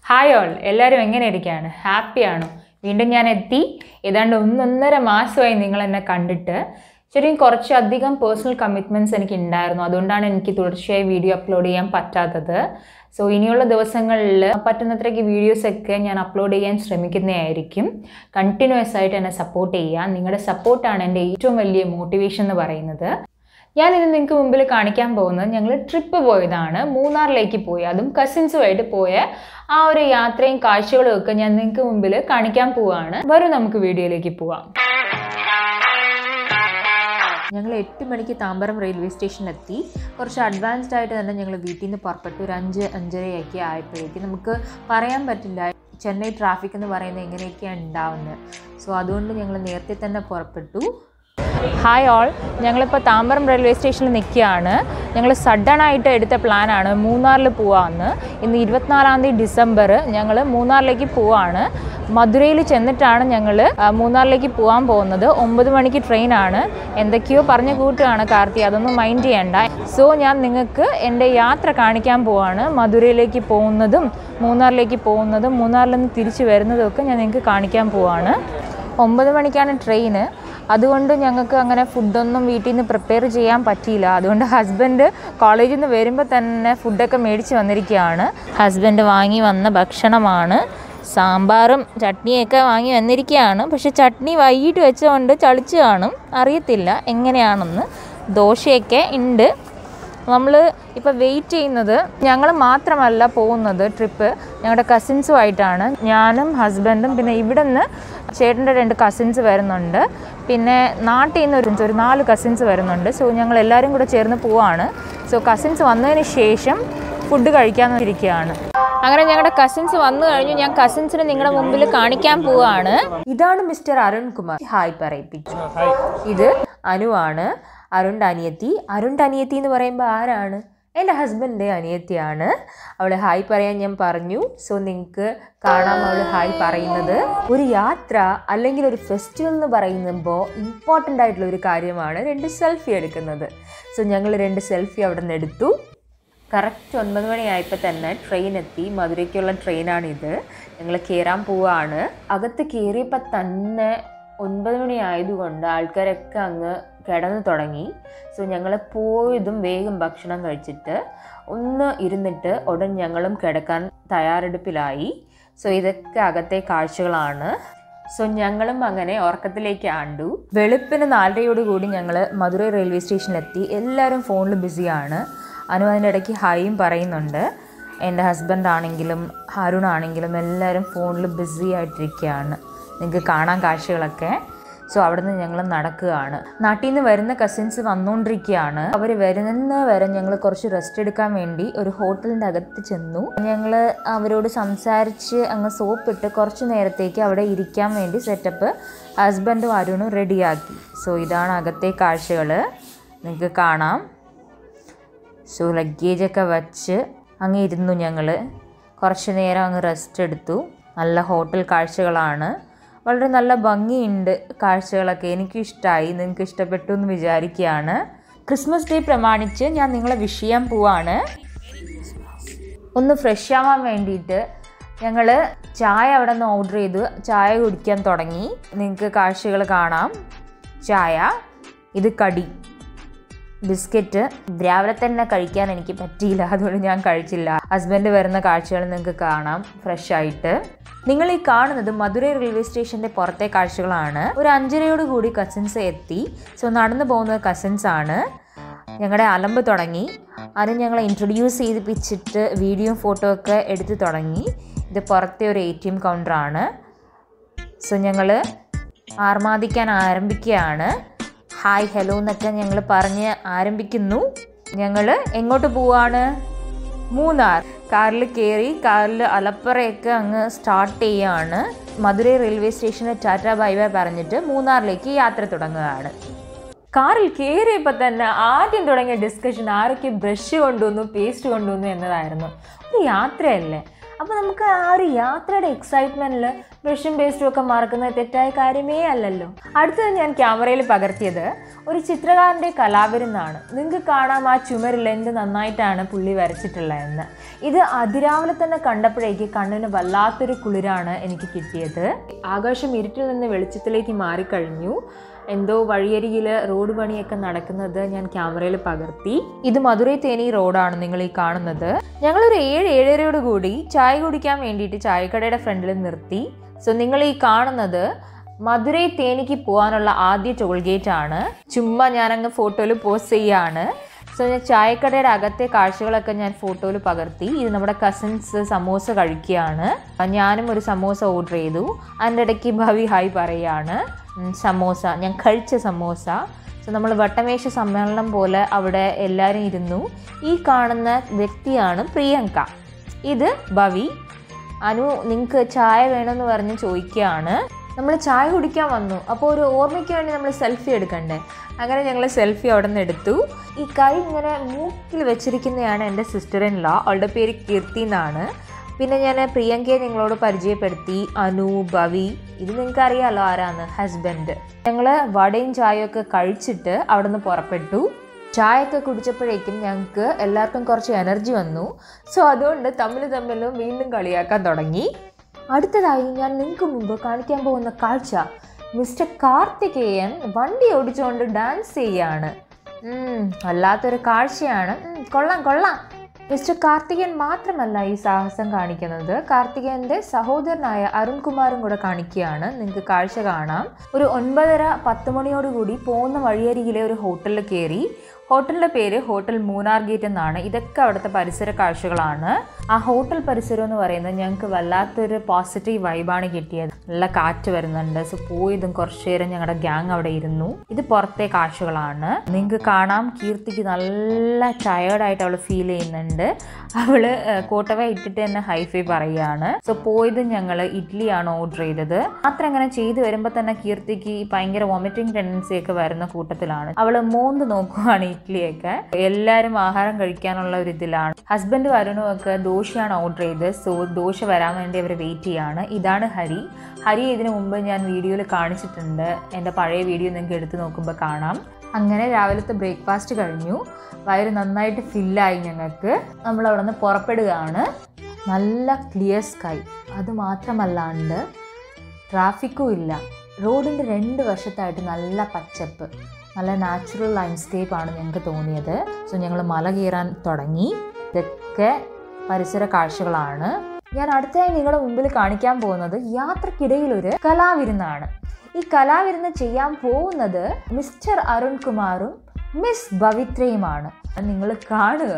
hi all എല്ലാവരും എങ്ങനെ ഇരിക്കുകയാണ് ഹാപ്പിയാണോ വീണ്ടും ഞാൻ എത്തി ഏതാണ്ട് ഒന്നൊന്നര മാസമായി നിങ്ങൾ എന്നെ കണ്ടിട്ട് ശരിക്കും കുറച്ചധികം പേഴ്സണൽ കമ്മിറ്റ്മെൻറ്റ്സ് എനിക്ക് ഉണ്ടായിരുന്നു അതുകൊണ്ടാണ് എനിക്ക് തുടർച്ചയായി വീഡിയോ അപ്ലോഡ് ചെയ്യാൻ പറ്റാത്തത് സോ ഇനിയുള്ള ദിവസങ്ങളിൽ പറ്റുന്നത്രയ്ക്ക് വീഡിയോസൊക്കെ ഞാൻ അപ്ലോഡ് ചെയ്യാൻ ശ്രമിക്കുന്നതായിരിക്കും കണ്ടിന്യൂസ് ആയിട്ട് എന്നെ സപ്പോർട്ട് ചെയ്യുക നിങ്ങളുടെ സപ്പോർട്ടാണ് എൻ്റെ ഏറ്റവും വലിയ മോട്ടിവേഷൻ എന്ന് പറയുന്നത് ഞാനിത് നിങ്ങൾക്ക് മുമ്പിൽ കാണിക്കാൻ പോകുന്നത് ഞങ്ങൾ ട്രിപ്പ് പോയതാണ് മൂന്നാറിലേക്ക് പോയി അതും കസിൻസുമായിട്ട് പോയ ആ ഒരു യാത്രയും കാഴ്ചകളും ഒക്കെ ഞാൻ നിങ്ങൾക്ക് മുമ്പിൽ കാണിക്കാൻ പോവാണ് വരും നമുക്ക് വീഡിയോയിലേക്ക് പോവാം ഞങ്ങൾ എട്ട് മണിക്ക് താമ്പരം റെയിൽവേ സ്റ്റേഷനിലെത്തി കുറച്ച് അഡ്വാൻസ്ഡ് ആയിട്ട് തന്നെ ഞങ്ങൾ വീട്ടിൽ നിന്ന് പുറപ്പെട്ടു ഒരു അഞ്ച് അഞ്ചരയൊക്കെ ആയപ്പോഴേക്ക് നമുക്ക് പറയാൻ പറ്റില്ല ചെന്നൈ ട്രാഫിക് എന്ന് പറയുന്നത് എങ്ങനെയൊക്കെയാണ് ഉണ്ടാവുന്നത് സോ അതുകൊണ്ട് ഞങ്ങൾ നേരത്തെ തന്നെ പുറപ്പെട്ടു ഹായ് ഓൾ ഞങ്ങളിപ്പോൾ താമ്പരം റെയിൽവേ സ്റ്റേഷനിൽ നിൽക്കുകയാണ് ഞങ്ങൾ സഡനായിട്ട് എടുത്ത പ്ലാനാണ് മൂന്നാറിൽ പോവാമെന്ന് ഇന്ന് ഇരുപത്തിനാലാം തീയതി ഡിസംബർ ഞങ്ങൾ മൂന്നാറിലേക്ക് പോവാണ് മധുരയിൽ ചെന്നിട്ടാണ് ഞങ്ങൾ മൂന്നാറിലേക്ക് പോകാൻ പോകുന്നത് ഒമ്പത് മണിക്ക് ട്രെയിനാണ് എന്തൊക്കെയോ പറഞ്ഞ കൂട്ടുകയാണ് കാർത്തി അതൊന്നും മൈൻഡ് ചെയ്യണ്ട സോ ഞാൻ നിങ്ങൾക്ക് എൻ്റെ യാത്ര കാണിക്കാൻ പോവാണ് മധുരയിലേക്ക് പോകുന്നതും മൂന്നാറിലേക്ക് പോകുന്നതും മൂന്നാറിൽ നിന്ന് തിരിച്ചു വരുന്നതും ഒക്കെ ഞാൻ നിങ്ങൾക്ക് കാണിക്കാൻ പോവാണ് ഒമ്പത് മണിക്കാണ് ട്രെയിന് അതുകൊണ്ട് ഞങ്ങൾക്ക് അങ്ങനെ ഫുഡൊന്നും വീട്ടിൽ നിന്ന് പ്രിപ്പയർ ചെയ്യാൻ പറ്റിയില്ല അതുകൊണ്ട് ഹസ്ബൻഡ് കോളേജിൽ നിന്ന് വരുമ്പോൾ തന്നെ ഫുഡൊക്കെ മേടിച്ച് വന്നിരിക്കുകയാണ് ഹസ്ബൻഡ് വാങ്ങി വന്ന ഭക്ഷണമാണ് സാമ്പാറും ചട്നിയൊക്കെ വാങ്ങി വന്നിരിക്കുകയാണ് പക്ഷെ ചട്നി വൈകിട്ട് വെച്ചുകൊണ്ട് ചളിച്ച് കാണും അറിയത്തില്ല എങ്ങനെയാണെന്ന് ദോശയൊക്കെ ഉണ്ട് നമ്മൾ ഇപ്പോൾ വെയിറ്റ് ചെയ്യുന്നത് ഞങ്ങൾ മാത്രമല്ല പോകുന്നത് ട്രിപ്പ് ഞങ്ങളുടെ കസിൻസുമായിട്ടാണ് ഞാനും ഹസ്ബൻഡും പിന്നെ ഇവിടെ നിന്ന് ചേട്ടൻ്റെ രണ്ട് കസിൻസ് വരുന്നുണ്ട് പിന്നെ നാട്ടിൽ നിന്ന് ഒരു ഒരു നാല് കസിൻസ് വരുന്നുണ്ട് സോ ഞങ്ങൾ എല്ലാവരും കൂടെ ചേർന്ന് പോവാണ് സോ കസിൻസ് വന്നതിന് ശേഷം ഫുഡ് കഴിക്കാമെന്ന് ഇരിക്കുകയാണ് അങ്ങനെ ഞങ്ങളുടെ കസിൻസ് വന്നു കഴിഞ്ഞു ഞാൻ കസിൻസിനെ നിങ്ങളുടെ മുമ്പിൽ കാണിക്കാൻ പോവാണ് ഇതാണ് മിസ്റ്റർ അരുൺകുമാർ ഹായ് പറയിപ്പിച്ചു ഇത് അനുവാണ് അരുണിൻ്റെ അനിയത്തി അരുണിൻ്റെ അനിയത്തി എന്ന് പറയുമ്പോൾ ആരാണ് എൻ്റെ ഹസ്ബൻഡിൻ്റെ അനിയത്തിയാണ് അവളെ ഹായ് പറയാൻ ഞാൻ പറഞ്ഞു സോ നിങ്ങൾക്ക് കാണാം അവൾ ഹായ് പറയുന്നത് ഒരു യാത്ര അല്ലെങ്കിൽ ഒരു ഫെസ്റ്റിവൽ എന്ന് പറയുമ്പോൾ ഇമ്പോർട്ടൻ്റ് ആയിട്ടുള്ള ഒരു കാര്യമാണ് രണ്ട് സെൽഫി എടുക്കുന്നത് സോ ഞങ്ങൾ രണ്ട് സെൽഫി അവിടെ നിന്ന് എടുത്തു കറക്റ്റ് ഒൻപത് മണിയായപ്പോൾ തന്നെ ട്രെയിൻ എത്തി മധുരയ്ക്കുള്ള ട്രെയിനാണിത് ഞങ്ങൾ കയറാൻ പോവാണ് അകത്ത് കയറിയപ്പോൾ തന്നെ ഒൻപത് മണി ആയതുകൊണ്ട് ആൾക്കാരൊക്കെ അങ്ങ് കിടന്നു തുടങ്ങി സോ ഞങ്ങൾ പോയതും വേഗം ഭക്ഷണം കഴിച്ചിട്ട് ഒന്ന് ഇരുന്നിട്ട് ഉടൻ ഞങ്ങളും കിടക്കാൻ തയ്യാറെടുപ്പിലായി സോ ഇതൊക്കെ അകത്തെ കാഴ്ചകളാണ് സോ ഞങ്ങളും അങ്ങനെ ഉറക്കത്തിലേക്ക് ആണ്ടു വെളുപ്പിന് നാലരയോടുകൂടി ഞങ്ങൾ മധുരൈ റെയിൽവേ സ്റ്റേഷനിലെത്തി എല്ലാവരും ഫോണിൽ ബിസിയാണ് അനു അതിൻ്റെ ഇടയ്ക്ക് ഹായും പറയുന്നുണ്ട് എൻ്റെ ഹസ്ബൻഡ് ആണെങ്കിലും അരുൺ ആണെങ്കിലും എല്ലാവരും ഫോണിൽ ബിസി ആയിട്ടിരിക്കുകയാണ് നിങ്ങൾക്ക് കാണാൻ കാഴ്ചകളൊക്കെ സോ അവിടെ നിന്ന് ഞങ്ങൾ നടക്കുകയാണ് നാട്ടിൽ നിന്ന് വരുന്ന കസിൻസ് വന്നുകൊണ്ടിരിക്കുകയാണ് അവർ വരുന്ന വരെ ഞങ്ങൾ കുറച്ച് റെസ്റ്റ് എടുക്കാൻ വേണ്ടി ഒരു ഹോട്ടലിൻ്റെ അകത്ത് ചെന്നു ഞങ്ങൾ അവരോട് സംസാരിച്ച് അങ്ങ് സോപ്പിട്ട് കുറച്ച് നേരത്തേക്ക് അവിടെ ഇരിക്കാൻ വേണ്ടി സെറ്റപ്പ് ഹസ്ബൻഡും അരുണും റെഡിയാക്കി സോ ഇതാണ് അകത്തെ കാഴ്ചകൾ നിങ്ങൾക്ക് കാണാം സോ ലഗേജൊക്കെ വച്ച് അങ്ങ് ഇരുന്നു ഞങ്ങൾ കുറച്ച് നേരം അങ്ങ് റെസ്റ്റ് എടുത്തു നല്ല ഹോട്ടൽ കാഴ്ചകളാണ് വളരെ നല്ല ഭംഗിയുണ്ട് കാഴ്ചകളൊക്കെ എനിക്ക് ഇഷ്ടമായി നിങ്ങൾക്ക് ഇഷ്ടപ്പെട്ടു എന്ന് വിചാരിക്കുകയാണ് ക്രിസ്മസ് ഡേ പ്രമാണിച്ച് ഞാൻ നിങ്ങളെ വിഷ് ചെയ്യാൻ പോവാണ് ഒന്ന് ഫ്രഷ് ആവാൻ വേണ്ടിയിട്ട് ഞങ്ങൾ ചായ അവിടെ നിന്ന് ഓർഡർ ചെയ്ത് ചായ കുടിക്കാൻ തുടങ്ങി നിങ്ങൾക്ക് കാഴ്ചകൾ കാണാം ചായ ഇത് കടി ബിസ്ക്കറ്റ് രാവിലെ തന്നെ കഴിക്കാൻ എനിക്ക് പറ്റിയില്ല അതുകൊണ്ട് ഞാൻ കഴിച്ചില്ല ഹസ്ബൻഡ് വരുന്ന കാഴ്ചകൾ നിങ്ങൾക്ക് കാണാം ഫ്രഷ് ആയിട്ട് നിങ്ങൾ ഈ കാണുന്നത് മധുരൈ റെയിൽവേ സ്റ്റേഷന്റെ പുറത്തെ കാഴ്ചകളാണ് ഒരു അഞ്ചരയോട് കൂടി കസിൻസ് എത്തി സോ നടന്നു പോകുന്നത് കസിൻസ് ആണ് ഞങ്ങളുടെ അലമ്പ് തുടങ്ങി അത് ഞങ്ങളെ ഇൻട്രൊഡ്യൂസ് ചെയ്തിപ്പിച്ചിട്ട് വീഡിയോ ഫോട്ടോ ഒക്കെ എടുത്ത് തുടങ്ങി ഇത് പുറത്തെ ഒരു എ ടി എം കൗണ്ടറാണ് സോ ഞങ്ങൾ ആർമാദിക്കാൻ ആരംഭിക്കുകയാണ് ഹായ് ഹലോ എന്നൊക്കെ ഞങ്ങൾ പറഞ്ഞ് ആരംഭിക്കുന്നു ഞങ്ങൾ എങ്ങോട്ട് പോവാണ് മൂന്നാർ കാറിൽ കയറി കാറിൽ അലപ്പറയൊക്കെ അങ്ങ് സ്റ്റാർട്ട് ചെയ്യുകയാണ് മധുരൈ റെയിൽവേ സ്റ്റേഷനിൽ ടാറ്റ ബൈ ബൈ പറഞ്ഞിട്ട് മൂന്നാറിലേക്ക് യാത്ര തുടങ്ങുകയാണ് കാറിൽ കയറിയപ്പോൾ തന്നെ ആദ്യം തുടങ്ങിയ ഡിസ്കഷൻ ആരൊക്കെ ബ്രഷ് കൊണ്ടുവന്നു പേസ്റ്റ് കൊണ്ടുവന്നു എന്നതായിരുന്നു ഒരു യാത്രയല്ലേ അപ്പോൾ നമുക്ക് ആ ഒരു യാത്രയുടെ എക്സൈറ്റ്മെൻറ്റിൽ ബ്രഷും പേസ്റ്റും ഒക്കെ മറക്കുന്നത് തെറ്റായ കാര്യമേ അല്ലല്ലോ അടുത്തത് ഞാൻ ക്യാമറയിൽ പകർത്തിയത് ഒരു ചിത്രകാരൻ്റെ കലാവിരുന്നാണ് നിങ്ങൾക്ക് കാണാം ആ ചുമരിൽ എന്ത് നന്നായിട്ടാണ് പുള്ളി വരച്ചിട്ടുള്ളതെന്ന് ഇത് അതിരാവിലെ തന്നെ കണ്ടപ്പോഴേക്ക് കണ്ണിന് വല്ലാത്തൊരു കുളിരാണ് എനിക്ക് കിട്ടിയത് ആകാശം ഇരുട്ടിൽ നിന്ന് വെളിച്ചത്തിലേക്ക് മാറിക്കഴിഞ്ഞു എന്തോ വഴിയരികിൽ റോഡ് പണിയൊക്കെ നടക്കുന്നത് ഞാൻ ക്യാമറയിൽ പകർത്തി ഇത് മധുരൈ തേനി റോഡാണ് നിങ്ങൾ ഈ കാണുന്നത് ഞങ്ങളൊരു ഏഴ് ഏഴരയോട് കൂടി ചായ കുടിക്കാൻ വേണ്ടിയിട്ട് ചായക്കടയുടെ ഫ്രണ്ടിൽ നിർത്തി സോ നിങ്ങൾ ഈ കാണുന്നത് മധുരൈ തേനിക്ക് പോകാനുള്ള ആദ്യ ടോൾ ഗേറ്റ് ആണ് ചുമ്മാ ഞാനങ്ങ് ഫോട്ടോയിൽ പോസ്റ്റ് ചെയ്യാണ് സോ ഞാൻ ചായക്കടയുടെ അകത്തെ കാഴ്ചകളൊക്കെ ഞാൻ ഫോട്ടോയിൽ പകർത്തി ഇത് നമ്മുടെ കസിൻസ് സമോസ കഴിക്കുകയാണ് ഞാനും ഒരു സമോസ ഓർഡർ ചെയ്തു അതിൻ്റെ ഇടയ്ക്ക് ഭവി ഹായ് പറയുകയാണ് ഉം, സമോസ ഞാൻ കഴിച്ച സമോസ സോ നമ്മൾ വട്ടമേശ സമ്മേളനം പോലെ അവിടെ എല്ലാവരും ഇരുന്നു ഈ കാണുന്ന വ്യക്തിയാണ് പ്രിയങ്ക ഇത് ഭവി അനു നിങ്ങൾക്ക് ചായ വേണമെന്ന് പറഞ്ഞ് ചോദിക്കുകയാണ് നമ്മൾ ചായ കുടിക്കാൻ വന്നു അപ്പോൾ ഒരു ഓർമ്മയ്ക്ക് വേണ്ടി നമ്മൾ സെൽഫി എടുക്കണ്ടേ അങ്ങനെ ഞങ്ങൾ സെൽഫി അവിടെ നിന്ന് എടുത്തു ഈ കൈ ഇങ്ങനെ മൂക്കിൽ വെച്ചിരിക്കുന്നതാണ് എൻ്റെ സിസ്റ്റർ ഇൻ ലോ അവളുടെ പേര് കീർത്തി എന്നാണ് പിന്നെ ഞാൻ പ്രിയങ്കയെ നിങ്ങളോട് പരിചയപ്പെടുത്തി അനു ഭവി ഇത് നിങ്ങൾക്ക് അറിയാമല്ലോ ആരാന്ന് ഹസ്ബൻഡ് ഞങ്ങൾ വടയും ചായയൊക്കെ കഴിച്ചിട്ട് അവിടെ നിന്ന് പുറപ്പെട്ടു ചായയൊക്കെ കുടിച്ചപ്പോഴേക്കും ഞങ്ങൾക്ക് എല്ലാവർക്കും കുറച്ച് എനർജി വന്നു സോ അതുകൊണ്ട് തമ്മിൽ തമ്മിലും വീണ്ടും കളിയാക്കാൻ തുടങ്ങി അടുത്തതായി ഞാൻ നിങ്ങൾക്ക് മുമ്പ് കാണിക്കാൻ പോകുന്ന കാഴ്ച മിസ്റ്റർ കാർത്തികേയൻ വണ്ടി ഓടിച്ചുകൊണ്ട് ഡാൻസ് ചെയ്യാണ് ഉം, വല്ലാത്തൊരു കാഴ്ചയാണ് ഉം, കൊള്ളാം കൊള്ളാം മിസ്റ്റർ കാർത്തികൻ മാത്രമല്ല ഈ സാഹസം കാണിക്കുന്നത് കാർത്തികേയൻ്റെ സഹോദരനായ അരുൺകുമാറും കൂടെ കാണിക്കുകയാണ് നിങ്ങൾക്ക് കാഴ്ച കാണാം ഒരു ഒൻപതര പത്ത് മണിയോടുകൂടി പോകുന്ന വഴിയരികിലെ ഒരു ഹോട്ടലിൽ കയറി ഹോട്ടലിൻ്റെ പേര് ഹോട്ടൽ മൂന്നാർ ഗേറ്റ് എന്നാണ് ഇതൊക്കെ അവിടുത്തെ പരിസര കാഴ്ചകളാണ് ആ ഹോട്ടൽ പരിസരം എന്ന് പറയുന്നത് ഞങ്ങൾക്ക് വല്ലാത്തൊരു പോസിറ്റീവ് വൈബാണ് കിട്ടിയത് നല്ല കാറ്റ് വരുന്നുണ്ട് സോ പോയതും കുറച്ചു നേരം ഞങ്ങളുടെ ഗ്യാങ് അവിടെ ഇരുന്നു ഇത് പുറത്തെ കാഴ്ചകളാണ് നിങ്ങൾക്ക് കാണാം കീർത്തിക്ക് നല്ല ടയേർഡായിട്ട് അവൾ ഫീൽ ചെയ്യുന്നുണ്ട് അവള് ഏഹ്, കോട്ടവ ഇട്ടിട്ട് തന്നെ ഹൈഫൈ പറയുകയാണ് സോ പോയതും ഞങ്ങൾ ഇഡ്ഡലിയാണ് ഓർഡർ ചെയ്തത് മാത്രം അങ്ങനെ ചെയ്തു വരുമ്പോൾ തന്നെ കീർത്തിക്ക് ഈ ഭയങ്കര വോമിറ്റിംഗ് ടെൻഡൻസി ഒക്കെ വരുന്ന കൂട്ടത്തിലാണ് അവള് മോന്ത് നോക്കുവാണ് ഇഡ്ഡലിയൊക്കെ എല്ലാവരും ആഹാരം കഴിക്കാനുള്ള ഒരു ഇതിലാണ് ഹസ്ബൻഡ് വരുണും ഒക്കെ ദോശയാണ് ഓർഡർ ചെയ്തത് സോ ദോശ വരാൻ വേണ്ടി അവർ വെയിറ്റ് ചെയ്യാണ് ഇതാണ് ഹരി ഹരി ഇതിനു മുമ്പ് ഞാൻ വീഡിയോയിൽ കാണിച്ചിട്ടുണ്ട് എൻ്റെ പഴയ വീഡിയോ നിങ്ങൾക്ക് എടുത്ത് നോക്കുമ്പോൾ കാണാം അങ്ങനെ രാവിലത്തെ ബ്രേക്ക്ഫാസ്റ്റ് കഴിഞ്ഞു വയറ് നന്നായിട്ട് ഫില്ലായി ഞങ്ങൾക്ക് നമ്മൾ അവിടെ നിന്ന് പുറപ്പെടുകയാണ് നല്ല ക്ലിയർ സ്കൈ അത് മാത്രമല്ലാണ്ട് ട്രാഫിക്കും ഇല്ല റോഡിൻ്റെ രണ്ട് വശത്തായിട്ട് നല്ല പച്ചപ്പ് നല്ല നാച്ചുറൽ ലാൻഡ്സ്കേപ്പ് ആണ് ഞങ്ങൾക്ക് തോന്നിയത് സോ ഞങ്ങൾ മല കയറാൻ തുടങ്ങി ഇതൊക്കെ പരിസര കാഴ്ചകളാണ് ഞാൻ അടുത്തതായി നിങ്ങളുടെ മുമ്പിൽ കാണിക്കാൻ പോകുന്നത് യാത്രക്കിടയിൽ ഒരു കലാവിരുന്നാണ് ഈ കലാവിരുന്ന് ചെയ്യാൻ പോകുന്നത് മിസ്റ്റർ അരുൺകുമാറും മിസ് ഭവിത്രയുമാണ് നിങ്ങൾ കാണുക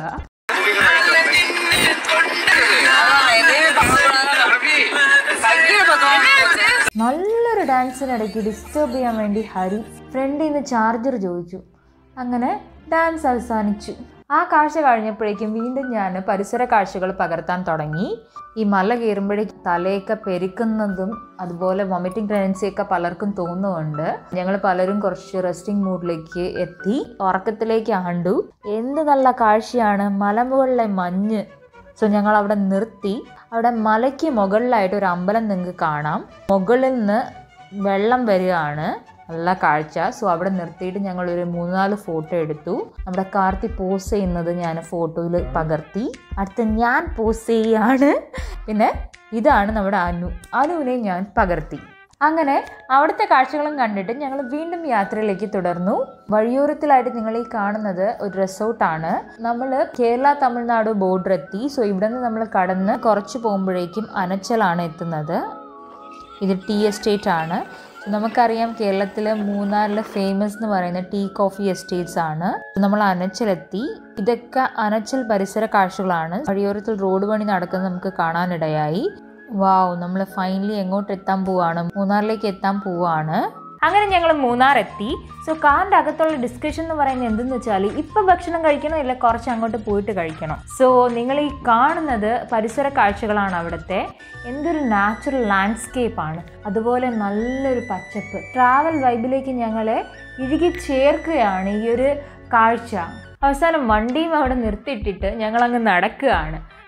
നല്ലൊരു ഡാൻസിനിടയ്ക്ക് ഡിസ്റ്റർബ് ചെയ്യാൻ വേണ്ടി ഹരി ഫ്രണ്ടിൽ നിന്ന് ചാർജർ ചോദിച്ചു അങ്ങനെ ഡാൻസ് അവസാനിച്ചു ആ കാഴ്ച കഴിഞ്ഞപ്പോഴേക്കും വീണ്ടും ഞാൻ പരിസര കാഴ്ചകൾ പകർത്താൻ തുടങ്ങി ഈ മല കയറുമ്പോഴേക്കും തലയൊക്കെ പെരുക്കുന്നതും അതുപോലെ വൊമിറ്റിംഗ് ടെൻഡൻസിയൊക്കെ പലർക്കും തോന്നുന്നുണ്ട് ഞങ്ങൾ പലരും കുറച്ച് റെസ്റ്റിംഗ് മൂഡിലേക്ക് എത്തി ഉറക്കത്തിലേക്ക് ആണ്ടു എന്ത് നല്ല കാഴ്ചയാണ് മലമുകളിലെ മഞ്ഞ് സോ ഞങ്ങൾ അവിടെ നിർത്തി അവിടെ മലയ്ക്ക് മുകളിലായിട്ട് ഒരു അമ്പലം നിങ്ങൾക്ക് കാണാം മുകളിൽ നിന്ന് വെള്ളം വരികയാണ് നല്ല കാഴ്ച സോ അവിടെ നിർത്തിയിട്ട് ഞങ്ങൾ ഒരു മൂന്നാല് ഫോട്ടോ എടുത്തു നമ്മുടെ കാർത്തി പോസ് ചെയ്യുന്നത് ഞാൻ ഫോട്ടോയിൽ പകർത്തി അടുത്ത് ഞാൻ പോസ് ചെയ്യാണ് പിന്നെ ഇതാണ് നമ്മുടെ അനു അനുവിനെ ഞാൻ പകർത്തി അങ്ങനെ അവിടുത്തെ കാഴ്ചകളും കണ്ടിട്ട് ഞങ്ങൾ വീണ്ടും യാത്രയിലേക്ക് തുടർന്നു വഴിയോരത്തിലായിട്ട് നിങ്ങൾ ഈ കാണുന്നത് ഒരു റിസോർട്ടാണ് നമ്മൾ കേരള തമിഴ്നാട് ബോർഡർ എത്തി സോ ഇവിടെ നിന്ന് നമ്മൾ കടന്ന് കുറച്ച് പോകുമ്പോഴേക്കും അനച്ചലാണ് എത്തുന്നത് ഇത് ടീ എസ്റ്റേറ്റ് ആണ് നമുക്കറിയാം കേരളത്തിൽ മൂന്നാറിൽ ഫേമസ് എന്ന് പറയുന്ന ടീ കോഫി എസ്റ്റേറ്റ്സ് ആണ് നമ്മൾ അനച്ചിലെത്തി ഇതൊക്കെ അനച്ചൽ പരിസര കാഴ്ചകളാണ് വഴിയോരത്തിൽ റോഡ് പണി നടക്കുന്നത് നമുക്ക് കാണാനിടയായി വാവ് നമ്മൾ ഫൈനലി എങ്ങോട്ട് എത്താൻ പോവാണ് മൂന്നാറിലേക്ക് എത്താൻ പോവാണ് അങ്ങനെ ഞങ്ങൾ മൂന്നാർ എത്തി സോ കാറിൻ്റെ അകത്തുള്ള ഡിസ്കഷൻ എന്ന് പറയുന്നത് എന്തെന്ന് വെച്ചാൽ ഇപ്പം ഭക്ഷണം കഴിക്കണോ ഇല്ല കുറച്ച് അങ്ങോട്ട് പോയിട്ട് കഴിക്കണം സോ നിങ്ങൾ ഈ കാണുന്നത് പരിസര കാഴ്ചകളാണ് അവിടുത്തെ എന്തൊരു നാച്ചുറൽ ലാൻഡ്സ്കേപ്പ് ആണ് അതുപോലെ നല്ലൊരു പച്ചപ്പ് ട്രാവൽ വൈബിലേക്ക് ഞങ്ങളെ ഇഴുകി ചേർക്കുകയാണ് ഈ ഒരു കാഴ്ച അവസാനം വണ്ടിയും അവിടെ നിർത്തിയിട്ടിട്ട് ഞങ്ങളങ്ങ് നടക്കുകയാണ്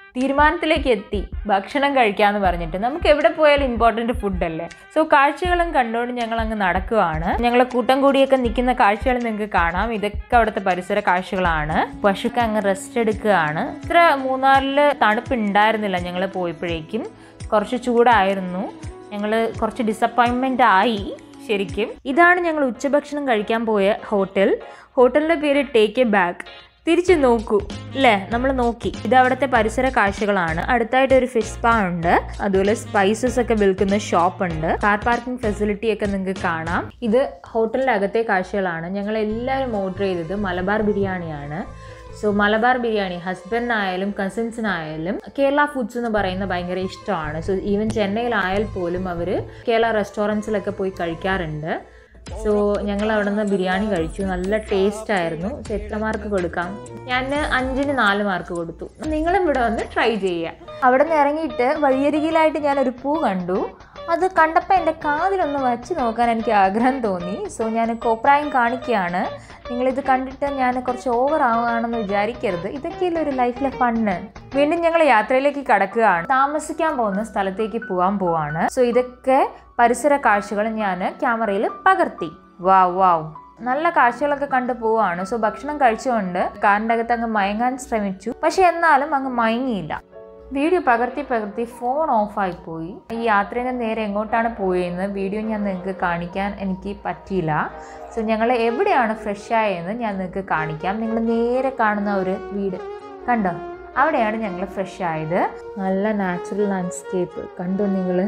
തീരുമാനത്തിലേക്ക് എത്തി ഭക്ഷണം കഴിക്കാമെന്ന് പറഞ്ഞിട്ട് നമുക്ക് എവിടെ പോയാലും ഇമ്പോർട്ടൻറ്റ് ഫുഡല്ലേ സോ കാഴ്ചകളും കണ്ടുകൊണ്ട് ഞങ്ങൾ അങ്ങ് നടക്കുകയാണ് ഞങ്ങൾ കൂട്ടം കൂടിയൊക്കെ നിൽക്കുന്ന കാഴ്ചകൾ നിങ്ങൾക്ക് കാണാം ഇതൊക്കെ അവിടുത്തെ പരിസര കാഴ്ചകളാണ് പശുക്ക് അങ്ങ് റെസ്റ്റ് എടുക്കുകയാണ് ഇത്ര മൂന്നാറിൽ തണുപ്പ് ഉണ്ടായിരുന്നില്ല ഞങ്ങൾ പോയപ്പോഴേക്കും കുറച്ച് ചൂടായിരുന്നു ഞങ്ങൾ കുറച്ച് ഡിസപ്പോയിൻമെൻ്റ് ആയി ശരിക്കും ഇതാണ് ഞങ്ങൾ ഉച്ചഭക്ഷണം കഴിക്കാൻ പോയ ഹോട്ടൽ ഹോട്ടലിൻ്റെ പേര് ടേക്ക് എ ബാഗ് തിരിച്ചു നോക്കൂ അല്ലേ നമ്മൾ നോക്കി ഇത് അവിടുത്തെ പരിസര കാഴ്ചകളാണ് അടുത്തായിട്ട് ഒരു ഫിഷ് സ്പാ ഉണ്ട് അതുപോലെ സ്പൈസസ് ഒക്കെ വിൽക്കുന്ന ഷോപ്പ് ഉണ്ട് കാർ പാർക്കിംഗ് ഫെസിലിറ്റി ഒക്കെ നിങ്ങൾക്ക് കാണാം ഇത് ഹോട്ടലിൻ്റെ അകത്തെ കാഴ്ചകളാണ് ഞങ്ങൾ എല്ലാവരും ഓർഡർ ചെയ്തത് മലബാർ ബിരിയാണിയാണ് സോ മലബാർ ബിരിയാണി ഹസ്ബൻഡിനായാലും കസിൻസിനായാലും കേരള ഫുഡ്സ് എന്ന് പറയുന്ന ഭയങ്കര ഇഷ്ടമാണ് സോ ഈവൻ ചെന്നൈയിലായാൽ പോലും അവർ കേരള റെസ്റ്റോറൻറ്റ്സിലൊക്കെ പോയി കഴിക്കാറുണ്ട് സോ ഞങ്ങൾ അവിടെ നിന്ന് ബിരിയാണി കഴിച്ചു നല്ല ടേസ്റ്റ് ആയിരുന്നു സോ എത്ര മാർക്ക് കൊടുക്കാം ഞാൻ അഞ്ചിന് നാല് മാർക്ക് കൊടുത്തു നിങ്ങളും ഇവിടെ വന്ന് ട്രൈ ചെയ്യുക അവിടെ നിന്ന് ഇറങ്ങിയിട്ട് വഴിയരികിലായിട്ട് ഞാൻ ഒരു പൂ കണ്ടു അത് കണ്ടപ്പോൾ എൻ്റെ കാതിലൊന്ന് വച്ച് നോക്കാൻ എനിക്ക് ആഗ്രഹം തോന്നി സോ ഞാൻ കോപ്രായം കാണിക്കുകയാണ് നിങ്ങളിത് കണ്ടിട്ട് ഞാൻ കുറച്ച് ഓവർ ആവുകയാണെന്ന് വിചാരിക്കരുത് ഇതൊക്കെയല്ലേ ഒരു ലൈഫിലെ ഫണ്ണ് വീണ്ടും ഞങ്ങൾ യാത്രയിലേക്ക് കടക്കുകയാണ് താമസിക്കാൻ പോകുന്ന സ്ഥലത്തേക്ക് പോകാൻ പോവാണ് സോ ഇതൊക്കെ പരിസര കാഴ്ചകൾ ഞാൻ ക്യാമറയിൽ പകർത്തി വാവ് വാവ് നല്ല കാഴ്ചകളൊക്കെ കണ്ടു പോവാണ് സോ ഭക്ഷണം കഴിച്ചുകൊണ്ട് കാറിൻ്റെ അകത്ത് അങ്ങ് മയങ്ങാൻ ശ്രമിച്ചു പക്ഷെ എന്നാലും അങ്ങ് മയങ്ങിയില്ല വീഡിയോ പകർത്തി പകർത്തി ഫോൺ ഓഫായി പോയി ഈ യാത്രയിൽ നിന്ന് നേരെ എങ്ങോട്ടാണ് പോയെന്ന് വീഡിയോ ഞാൻ നിങ്ങൾക്ക് കാണിക്കാൻ എനിക്ക് പറ്റിയില്ല സോ ഞങ്ങൾ എവിടെയാണ് ഫ്രഷ് ആയതെന്ന് ഞാൻ നിങ്ങൾക്ക് കാണിക്കാം നിങ്ങൾ നേരെ കാണുന്ന ഒരു വീട് കണ്ടോ അവിടെയാണ് ഞങ്ങൾ ഫ്രഷ് ആയത് നല്ല നാച്ചുറൽ ലാൻഡ്സ്കേപ്പ് കണ്ടോ നിങ്ങൾ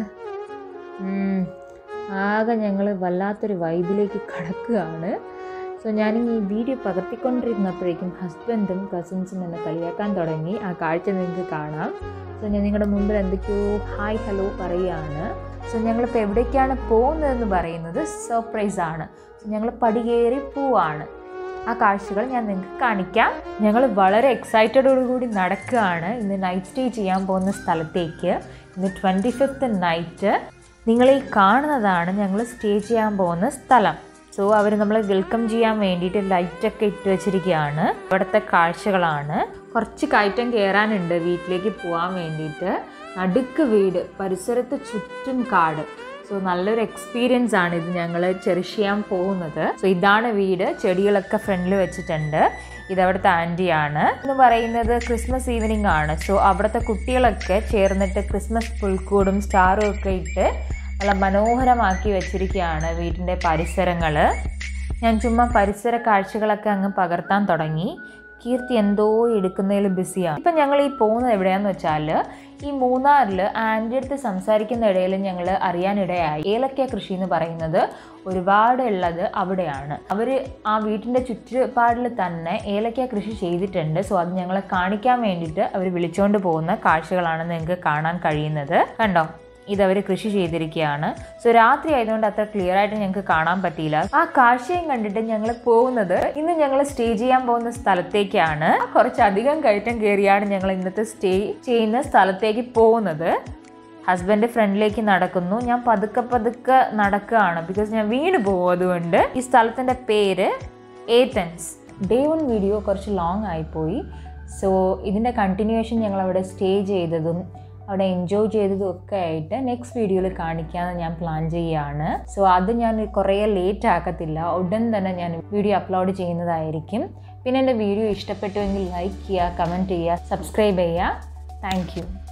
ആകെ ഞങ്ങൾ വല്ലാത്തൊരു വൈബിലേക്ക് കടക്കുകയാണ് സോ ഞാനിങ്ങനെ ഈ വീഡിയോ പകർത്തിക്കൊണ്ടിരുന്നപ്പോഴേക്കും ഹസ്ബൻഡും കസിൻസും എന്നെ കളിയാക്കാൻ തുടങ്ങി ആ കാഴ്ച നിങ്ങൾക്ക് കാണാം സോ ഞാൻ നിങ്ങളുടെ മുമ്പിൽ എന്തൊക്കെയോ ഹായ് ഹലോ പറയുകയാണ് സോ ഞങ്ങളിപ്പോൾ എവിടേക്കാണ് പോകുന്നതെന്ന് പറയുന്നത് സർപ്രൈസ് ആണ് സോ ഞങ്ങൾ പടികേറി പോവാണ് ആ കാഴ്ചകൾ ഞാൻ നിങ്ങൾക്ക് കാണിക്കാം ഞങ്ങൾ വളരെ എക്സൈറ്റഡോടുകൂടി നടക്കുകയാണ് ഇന്ന് നൈറ്റ് സ്റ്റേ ചെയ്യാൻ പോകുന്ന സ്ഥലത്തേക്ക് ഇന്ന് ട്വൻറ്റി ഫിഫ്ത്ത് നൈറ്റ് നിങ്ങൾ ഈ കാണുന്നതാണ് ഞങ്ങൾ സ്റ്റേ ചെയ്യാൻ പോകുന്ന സ്ഥലം സോ അവർ നമ്മളെ വെൽക്കം ചെയ്യാൻ വേണ്ടിയിട്ട് ലൈറ്റൊക്കെ ഇട്ട് വെച്ചിരിക്കുകയാണ് ഇവിടുത്തെ കാഴ്ചകളാണ് കുറച്ച് കയറ്റം കയറാനുണ്ട് വീട്ടിലേക്ക് പോകാൻ വേണ്ടിയിട്ട് നടുക്ക് വീട് പരിസരത്ത് ചുറ്റും കാട് സോ നല്ലൊരു എക്സ്പീരിയൻസ് ആണ് ഇത് ഞങ്ങൾ ചെറിഷ് ചെയ്യാൻ പോകുന്നത് സോ ഇതാണ് വീട് ചെടികളൊക്കെ ഫ്രണ്ടിൽ വെച്ചിട്ടുണ്ട് ഇതവിടുത്തെ ആൻറ്റിയാണ് എന്ന് പറയുന്നത് ക്രിസ്മസ് ഈവനിങ് ആണ് സോ അവിടുത്തെ കുട്ടികളൊക്കെ ചേർന്നിട്ട് ക്രിസ്മസ് പുൽക്കൂടും സ്റ്റാറും ഒക്കെ ഇട്ട് നല്ല മനോഹരമാക്കി വെച്ചിരിക്കുകയാണ് വീടിൻ്റെ പരിസരങ്ങൾ ഞാൻ ചുമ്മാ പരിസര കാഴ്ചകളൊക്കെ അങ്ങ് പകർത്താൻ തുടങ്ങി കീർത്തി എന്തോ എടുക്കുന്നതിൽ ബിസിയാണ് ഇപ്പം ഞങ്ങൾ ഈ പോകുന്നത് എവിടെയാന്ന് വെച്ചാൽ ഈ മൂന്നാറിൽ ആൻറ്റി അടുത്ത് സംസാരിക്കുന്ന ഇടയിൽ ഞങ്ങൾ അറിയാനിടയായി ഏലക്ക കൃഷി എന്ന് പറയുന്നത് ഒരുപാട് ഉള്ളത് അവിടെയാണ് അവർ ആ വീട്ടിൻ്റെ ചുറ്റുപാടിൽ തന്നെ ഏലക്ക കൃഷി ചെയ്തിട്ടുണ്ട് സോ അത് ഞങ്ങളെ കാണിക്കാൻ വേണ്ടിയിട്ട് അവർ വിളിച്ചുകൊണ്ട് പോകുന്ന കാഴ്ചകളാണ് നിങ്ങൾക്ക് കാണാൻ കഴിയുന്നത് കണ്ടോ ഇതവർ കൃഷി ചെയ്തിരിക്കുകയാണ് സോ രാത്രി ആയതുകൊണ്ട് അത്ര ക്ലിയർ ആയിട്ട് ഞങ്ങൾക്ക് കാണാൻ പറ്റിയില്ല ആ കാഴ്ചയും കണ്ടിട്ട് ഞങ്ങൾ പോകുന്നത് ഇന്ന് ഞങ്ങൾ സ്റ്റേ ചെയ്യാൻ പോകുന്ന സ്ഥലത്തേക്കാണ് കുറച്ചധികം കയറ്റം കയറിയാണ് ഞങ്ങൾ ഇന്നത്തെ സ്റ്റേ ചെയ്യുന്ന സ്ഥലത്തേക്ക് പോകുന്നത് ഹസ്ബൻഡ് ഫ്രണ്ടിലേക്ക് നടക്കുന്നു ഞാൻ പതുക്കെ പതുക്കെ നടക്കുകയാണ് ബിക്കോസ് ഞാൻ വീണ് പോകും അതുകൊണ്ട് ഈ സ്ഥലത്തിൻ്റെ പേര് ഏത്തൻസ് ഡേ വൺ വീഡിയോ കുറച്ച് ലോങ് ആയിപ്പോയി സോ ഇതിൻ്റെ കണ്ടിന്യൂവേഷൻ ഞങ്ങൾ അവിടെ സ്റ്റേ ചെയ്തതും അവിടെ എൻജോയ് ചെയ്തതും ഒക്കെ ആയിട്ട് നെക്സ്റ്റ് വീഡിയോയിൽ കാണിക്കാമെന്ന് ഞാൻ പ്ലാൻ ചെയ്യുകയാണ് സോ അത് ഞാൻ കുറേ ലേറ്റ് ആക്കത്തില്ല ഉടൻ തന്നെ ഞാൻ വീഡിയോ അപ്ലോഡ് ചെയ്യുന്നതായിരിക്കും പിന്നെ എൻ്റെ വീഡിയോ ഇഷ്ടപ്പെട്ടുവെങ്കിൽ ലൈക്ക് ചെയ്യുക കമൻറ്റ് ചെയ്യുക സബ്സ്ക്രൈബ് ചെയ്യുക താങ്ക്